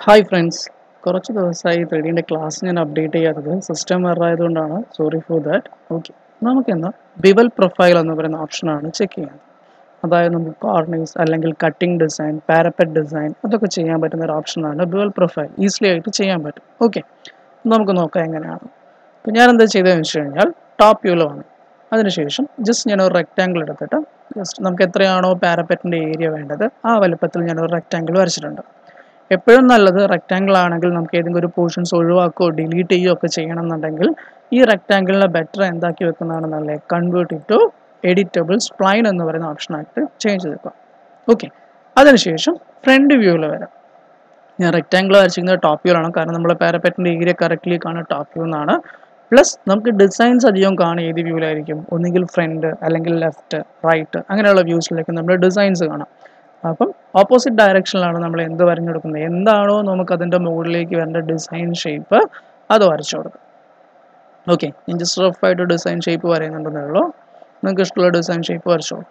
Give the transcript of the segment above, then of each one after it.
hi friends കുറച്ച് ദിവസമായി three ഡിൻ്റെ ക്ലാസ് ഞാൻ അപ്ഡേറ്റ് ചെയ്യാത്തത് സിസ്റ്റം എറർ ആയതുകൊണ്ടാണ് സോറി ഫോർ ദാറ്റ് ഓക്കെ നമുക്കിന്ന് ബിവൽ പ്രൊഫൈൽ എന്ന് പറയുന്ന ഓപ്ഷനാണ് ചെക്ക് ചെയ്യുന്നത് അതായത് നമുക്ക് കോർണേഴ്സ് അല്ലെങ്കിൽ കട്ടിംഗ് ഡിസൈൻ പാരപ്പറ്റ് ഡിസൈൻ അതൊക്കെ ചെയ്യാൻ പറ്റുന്ന ഒരു ഓപ്ഷനാണ് ബിവൽ പ്രൊഫൈൽ ഈസിലി ആയിട്ട് ചെയ്യാൻ പറ്റും ഓക്കെ നമുക്ക് നോക്കാം എങ്ങനെയാണ് അപ്പോൾ ഞാൻ എന്താ ചെയ്തതെന്ന് വെച്ച് കഴിഞ്ഞാൽ ടോപ്പ് വ്യൂവിൽ വന്നു അതിനുശേഷം ജസ്റ്റ് ഞാൻ ഒരു റെക്റ്റാങ്കിൾ എടുത്തിട്ട് ജസ്റ്റ് നമുക്ക് എത്രയാണോ പാരപ്പറ്റിൻ്റെ ഏരിയ വേണ്ടത് ആ വലുപ്പത്തിൽ ഞാൻ ഒരു റെക്റ്റാങ്കിൾ വരച്ചിട്ടുണ്ട് എപ്പോഴും നല്ലത് റെക്റ്റാങ്കിൾ ആണെങ്കിൽ നമുക്ക് ഏതെങ്കിലും ഒരു പോർഷൻസ് ഒഴിവാക്കുകയോ ഡിലീറ്റ് ചെയ്യുകയോ ഒക്കെ ചെയ്യണം എന്നുണ്ടെങ്കിൽ ഈ റെക്റ്റാങ്കിളിനെ ബെറ്റർ എന്താക്കി വെക്കുന്നതാണ് നല്ലത് കൺവേർട്ട് ടു എഡിറ്റബിൾ സ്പ്ലൈൻ എന്ന് പറയുന്ന ഓപ്ഷനായിട്ട് ചേഞ്ച് ചെയ്തേക്കാം ഓക്കെ അതിനുശേഷം ഫ്രണ്ട് വ്യൂവിൽ വരാം ഞാൻ റെക്റ്റാങ്കിൾ വരച്ചിരിക്കുന്നത് ടോപ്പ് വ്യൂ ആണ് കാരണം നമ്മൾ പാരപ്പറ്റിൻ്റെ ഏരിയ കറക്റ്റ്ലി കാണുന്ന ടോപ്പ് വ്യൂ എന്നാണ് പ്ലസ് നമുക്ക് ഡിസൈൻസ് അധികം കാണും ഏത് വ്യൂവിലായിരിക്കും ഒന്നുകിൽ ഫ്രണ്ട് അല്ലെങ്കിൽ ലെഫ്റ്റ് റൈറ്റ് അങ്ങനെയുള്ള വ്യൂസിലേക്ക് നമ്മൾ ഡിസൈൻസ് കാണാം അപ്പം ഓപ്പോസിറ്റ് ഡയറക്ഷനിലാണ് നമ്മൾ എന്ത് വരഞ്ഞു കൊടുക്കുന്നത് എന്താണോ നമുക്ക് അതിൻ്റെ മുകളിലേക്ക് വരേണ്ട ഡിസൈൻ ഷേപ്പ് അത് വരച്ചു കൊടുക്കും ഓക്കെ ഞാൻ ജസ്റ്റ് റഫായിട്ട് ഡിസൈൻ ഷേപ്പ് പറയുന്നുണ്ടെന്നേ ഉള്ളൂ നിങ്ങൾക്ക് ഇഷ്ടമുള്ള ഡിസൈൻ ഷേപ്പ് വരച്ചോളൂ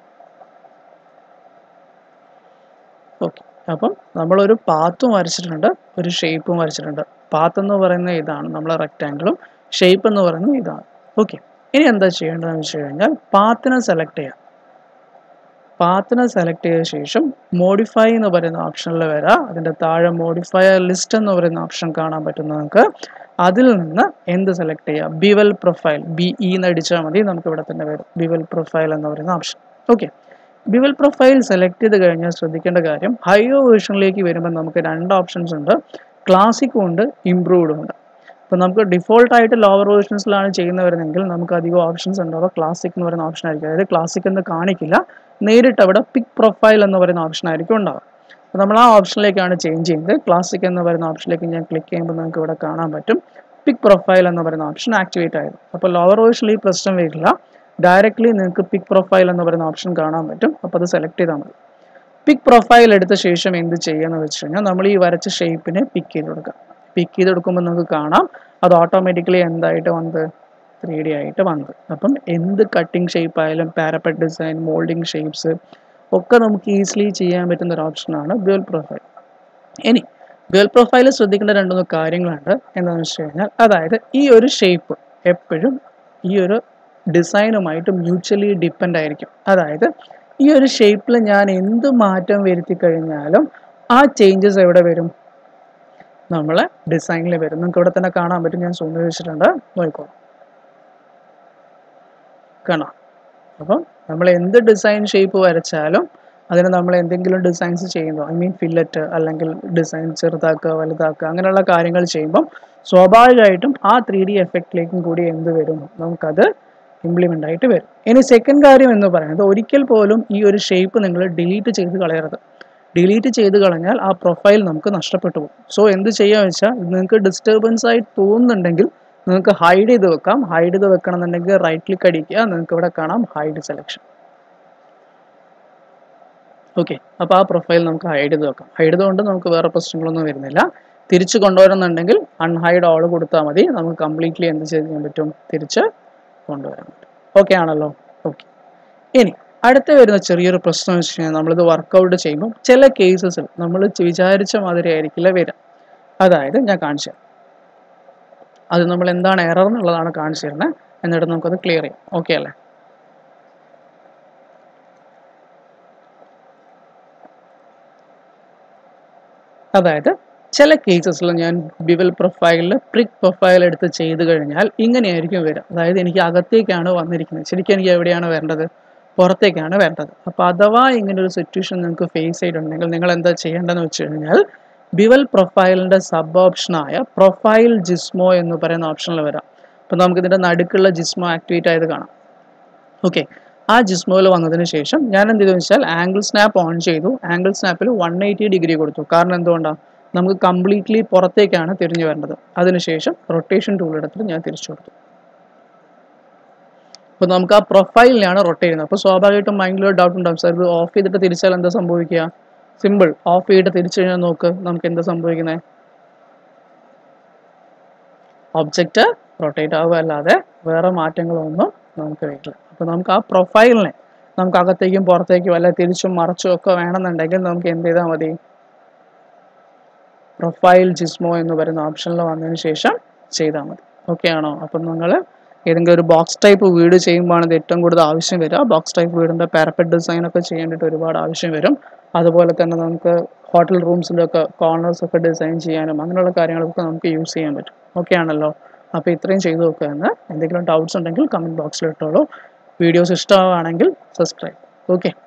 ഓക്കെ അപ്പം നമ്മളൊരു പാത്തും വരച്ചിട്ടുണ്ട് ഒരു ഷേപ്പും വരച്ചിട്ടുണ്ട് പാത്ത് എന്ന് പറയുന്ന ഇതാണ് നമ്മളെ റെക്റ്റാങ്കിളും ഷേപ്പ് എന്ന് പറയുന്നത് ഇതാണ് ഓക്കെ ഇനി എന്താ ചെയ്യേണ്ടതെന്ന് വെച്ച് കഴിഞ്ഞാൽ പാത്തിനെ സെലക്ട് ചെയ്യാം പാത്തിനെ സെലക്ട് ചെയ്ത ശേഷം മോഡിഫൈ എന്ന് പറയുന്ന ഓപ്ഷനിൽ വരാം അതിൻ്റെ താഴെ മോഡിഫയർ ലിസ്റ്റ് എന്ന് പറയുന്ന ഓപ്ഷൻ കാണാൻ പറ്റും നമുക്ക് അതിൽ നിന്ന് എന്ത് സെലക്ട് ചെയ്യാം ബിവൽ പ്രൊഫൈൽ ബി ഇ എന്ന് അടിച്ചാൽ മതി നമുക്ക് ഇവിടെ തന്നെ വരും ബിവൽ പ്രൊഫൈൽ എന്ന് പറയുന്ന option okay bevel profile select ചെയ്ത് കഴിഞ്ഞാൽ ശ്രദ്ധിക്കേണ്ട കാര്യം ഹൈയോ വേർഷനിലേക്ക് വരുമ്പോൾ നമുക്ക് രണ്ട് ഓപ്ഷൻസ് ഉണ്ട് ക്ലാസിക്കും ഉണ്ട് ഇംപ്രൂവ്ഡും ഉണ്ട് അപ്പോൾ നമുക്ക് ഡിഫോൾട്ട് ആയിട്ട് ലോവർ വേർഷൻസിലാണ് ചെയ്യുന്നവരെങ്കിൽ നമുക്ക് അധികം ഓപ്ഷൻസ് ഉണ്ടാവുക ക്ലാസിക് എന്ന് പറയുന്ന ഓപ്ഷൻ ആയിരിക്കും അതായത് ക്ലാസിക് എന്ന് കാണിക്കില്ല നേരിട്ട് അവിടെ പിക് പ്രൊഫൈൽ എന്ന് പറയുന്ന ഓപ്ഷൻ ആയിരിക്കും ഉണ്ടാവുക അപ്പോൾ നമ്മൾ ആ ഓപ്ഷനിലേക്കാണ് ചേഞ്ച് ചെയ്യുന്നത് ക്ലാസിക് എന്ന് പറയുന്ന ഓപ്ഷനിലേക്ക് ഞാൻ ക്ലിക്ക് ചെയ്യുമ്പോൾ നമുക്ക് ഇവിടെ കാണാൻ പറ്റും പിക് പ്രൊഫൈൽ എന്ന് പറയുന്ന ഓപ്ഷൻ ആക്ടിവേറ്റ് ആയത് അപ്പോൾ ലോവർ വേർഷനിൽ ഈ പ്രശ്നം വരില്ല ഡയറക്റ്റ്ലി നിങ്ങൾക്ക് പിക് പ്രൊഫൈൽ എന്ന് പറയുന്ന ഓപ്ഷൻ കാണാൻ പറ്റും അപ്പോൾ അത് സെലക്ട് ചെയ്താൽ മതി പിക് പ്രൊഫൈൽ എടുത്ത ശേഷം എന്ത് ചെയ്യുമെന്ന് വെച്ച് കഴിഞ്ഞാൽ നമ്മൾ ഈ വരച്ച ഷേപ്പിനെ പിക്ക് ചെയ്ത് കൊടുക്കാം പിക്ക് ചെയ്ത് കൊടുക്കുമ്പോൾ നമുക്ക് കാണാം അത് ഓട്ടോമാറ്റിക്കലി എന്തായിട്ട് വന്നത് ത്രീ ഡി ആയിട്ട് വന്നത് അപ്പം എന്ത് കട്ടിങ് ഷേപ്പ് ആയാലും പാരപ്പറ്റ് ഡിസൈൻ മോൾഡിങ് ഷേപ്സ് ഒക്കെ നമുക്ക് ഈസിലി ചെയ്യാൻ പറ്റുന്ന ഒരു ഓപ്ഷനാണ് ബിയൽ പ്രൊഫൈൽ ഇനി ബിയൽ പ്രൊഫൈൽ ശ്രദ്ധിക്കേണ്ട രണ്ട് മൂന്ന് കാര്യങ്ങളുണ്ട് എന്താണെന്ന് വെച്ച് കഴിഞ്ഞാൽ അതായത് ഈ ഒരു ഷേപ്പ് എപ്പോഴും ഈ ഒരു ഡിസൈനുമായിട്ട് മ്യൂച്വലി ഡിപ്പെൻഡ് ആയിരിക്കും അതായത് ഈ ഒരു ഷേപ്പിൽ ഞാൻ എന്ത് മാറ്റം വരുത്തി കഴിഞ്ഞാലും ആ ചേഞ്ചസ് എവിടെ വരും നമ്മളെ ഡിസൈനിൽ വരും നിങ്ങൾക്ക് ഇവിടെ തന്നെ കാണാൻ പറ്റും ഞാൻ സൂം വെച്ചിട്ടുണ്ട് നോക്കിക്കോളാം കാണാം അപ്പം നമ്മൾ എന്ത് ഡിസൈൻ ഷേപ്പ് വരച്ചാലും അതിന് നമ്മൾ എന്തെങ്കിലും ഡിസൈൻസ് ചെയ്യുമ്പോൾ ഐ മീൻ ഫില്ലറ്റ് അല്ലെങ്കിൽ ഡിസൈൻ ചെറുതാക്കുക വലുതാക്കുക അങ്ങനെയുള്ള കാര്യങ്ങൾ ചെയ്യുമ്പം സ്വാഭാവികമായിട്ടും ആ ത്രീ ഡി എഫക്റ്റിലേക്കും കൂടി എന്ത് വരും നമുക്കത് ഇംപ്ലിമെൻ്റ് ആയിട്ട് വരും ഇനി സെക്കൻഡ് കാര്യം എന്ന് പറയുന്നത് ഒരിക്കൽ പോലും ഈ ഒരു ഷേപ്പ് നിങ്ങൾ ഡിലീറ്റ് ചെയ്ത് കളയരുത് ഡിലീറ്റ് ചെയ്ത് കളഞ്ഞാൽ ആ പ്രൊഫൈൽ നമുക്ക് നഷ്ടപ്പെട്ടു പോകും സോ എന്ത് ചെയ്യാന്ന് വെച്ചാൽ നിങ്ങൾക്ക് ഡിസ്റ്റർബൻസ് ആയി തോന്നുന്നുണ്ടെങ്കിൽ നിങ്ങൾക്ക് ഹൈഡ് ചെയ്ത് വെക്കാം ഹൈഡ് ചെയ്ത് വെക്കണം എന്നുണ്ടെങ്കിൽ റൈറ്റ് ക്ലിക്ക് അടിക്കുക നിങ്ങൾക്ക് ഇവിടെ കാണാം ഹൈഡ് സെലക്ഷൻ ഓക്കെ അപ്പോൾ ആ പ്രൊഫൈൽ നമുക്ക് ഹൈഡ് ചെയ്ത് വെക്കാം ഹൈഡ് ചെയ്തുകൊണ്ട് നമുക്ക് വേറെ പ്രശ്നങ്ങളൊന്നും വരുന്നില്ല തിരിച്ച് കൊണ്ടുവരുന്നുണ്ടെങ്കിൽ അൺഹൈഡ് ഓൾ കൊടുത്താൽ മതി നമുക്ക് കംപ്ലീറ്റ്ലി എന്ത് ചെയ്യാൻ പറ്റും തിരിച്ച് കൊണ്ടുവരാൻ പറ്റും ഓക്കെ ആണല്ലോ ഓക്കെ ഇനി അടുത്ത വരുന്ന ചെറിയൊരു പ്രശ്നം എന്ന് വെച്ച് കഴിഞ്ഞാൽ നമ്മളിത് വർക്കൗട്ട് ചെയ്യുമ്പോൾ ചില കേസസിൽ നമ്മൾ വിചാരിച്ച മാതിരി ആയിരിക്കില്ല വരിക അതായത് ഞാൻ കാണിച്ചു തരാം അത് നമ്മൾ എന്താണ് എറർ എന്നുള്ളതാണ് കാണിച്ചു തരുന്നത് എന്നിട്ട് നമുക്കത് ക്ലിയർ ചെയ്യാം ഓക്കെ അല്ലേ അതായത് ചില കേസസിൽ ഞാൻ ബിവൽ പ്രൊഫൈലിൽ പ്രിക് പ്രൊഫൈൽ എടുത്ത് ചെയ്ത് കഴിഞ്ഞാൽ ഇങ്ങനെയായിരിക്കും വരിക അതായത് എനിക്ക് അകത്തേക്കാണ് വന്നിരിക്കുന്നത് ശരിക്കും എനിക്ക് എവിടെയാണ് വരേണ്ടത് പുറത്തേക്കാണ് വരേണ്ടത് അപ്പോൾ അഥവാ ഇങ്ങനെ ഒരു സിറ്റുവേഷൻ നിങ്ങൾക്ക് ഫേസ് ചെയ്തിട്ടുണ്ടെങ്കിൽ നിങ്ങൾ എന്താ ചെയ്യേണ്ടതെന്ന് വെച്ച് കഴിഞ്ഞാൽ ബിവൽ പ്രൊഫൈലിൻ്റെ സബ് ഓപ്ഷനായ പ്രൊഫൈൽ ജിസ്മോ എന്ന് പറയുന്ന ഓപ്ഷനിൽ വരാം അപ്പോൾ നമുക്ക് ഇതിൻ്റെ നടുക്കുള്ള ജിസ്മോ ആക്ടിവേറ്റ് ആയത് കാണാം ഓക്കെ ആ ജിസ്മോയിൽ വന്നതിന് ശേഷം ഞാൻ എന്ത് ചെയ്തു വെച്ചാൽ ആംഗിൾ സ്നാപ്പ് ഓൺ ചെയ്തു ആംഗിൾ സ്നാപ്പിൽ വൺ എയ്റ്റി ഡിഗ്രി കൊടുത്തു കാരണം എന്തുകൊണ്ടാണ് നമുക്ക് കംപ്ലീറ്റ്ലി പുറത്തേക്കാണ് തിരിഞ്ഞു വരേണ്ടത് അതിനുശേഷം റൊട്ടേഷൻ ടൂൾ എടുത്തിട്ട് ഞാൻ തിരിച്ചു കൊടുത്തു അപ്പോൾ നമുക്ക് ആ പ്രൊഫൈലിലാണ് റൊട്ടേറ്റ് ചെയ്യുന്നത് അപ്പോൾ സ്വാഭാവികമായിട്ടും മൈൻഡിൽ ഒരു ഡൗട്ട് ഉണ്ടാവും സാർ ഇത് ഓഫ് ചെയ്തിട്ട് തിരിച്ചാൽ എന്താ സംഭവിക്കുക സിമ്പിൾ ഓഫ് ചെയ്തിട്ട് തിരിച്ചു കഴിഞ്ഞാൽ നോക്ക് നമുക്ക് എന്താ സംഭവിക്കുന്നത് ഒബ്ജക്റ്റ് റൊട്ടേറ്റ് ആവുക അല്ലാതെ വേറെ മാറ്റങ്ങളൊന്നും നമുക്ക് വരില്ല അപ്പോൾ നമുക്ക് ആ പ്രൊഫൈലിനെ നമുക്ക് അകത്തേക്കും പുറത്തേക്കും അല്ല തിരിച്ചും മറച്ചും ഒക്കെ വേണമെന്നുണ്ടെങ്കിൽ നമുക്ക് എന്ത് ചെയ്താൽ മതി പ്രൊഫൈൽ ജിസ്മോ എന്ന് പറയുന്ന ഓപ്ഷനിൽ വന്നതിന് ശേഷം ചെയ്താൽ മതി ഓക്കെ ആണോ അപ്പം നിങ്ങൾ ഏതെങ്കിലും ഒരു ബോക്സ് ടൈപ്പ് വീട് ചെയ്യുമ്പോഴാണ് ഇത് ഏറ്റവും കൂടുതൽ ആവശ്യം വരിക ബോക്സ് ടൈപ്പ് വീടിൻ്റെ പാരപ്പറ്റ് ഡിസൈൻ ഒക്കെ ചെയ്യേണ്ടിയിട്ട് ഒരുപാട് ആവശ്യം വരും അതുപോലെ തന്നെ നമുക്ക് ഹോട്ടൽ റൂംസിൻ്റെ ഒക്കെ കോർണേഴ്സ് ഒക്കെ ഡിസൈൻ ചെയ്യാനും അങ്ങനെയുള്ള കാര്യങ്ങളൊക്കെ നമുക്ക് യൂസ് ചെയ്യാൻ പറ്റും ഓക്കെ ആണല്ലോ അപ്പോൾ ഇത്രയും ചെയ്തു നോക്കുക എന്ന് എന്തെങ്കിലും ഡൗട്ട്സ് ഉണ്ടെങ്കിൽ കമൻറ്റ് ബോക്സിൽ ഇട്ടോളൂ വീഡിയോസ് ഇഷ്ടമാവുകയാണെങ്കിൽ സബ്സ്ക്രൈബ് ഓക്കെ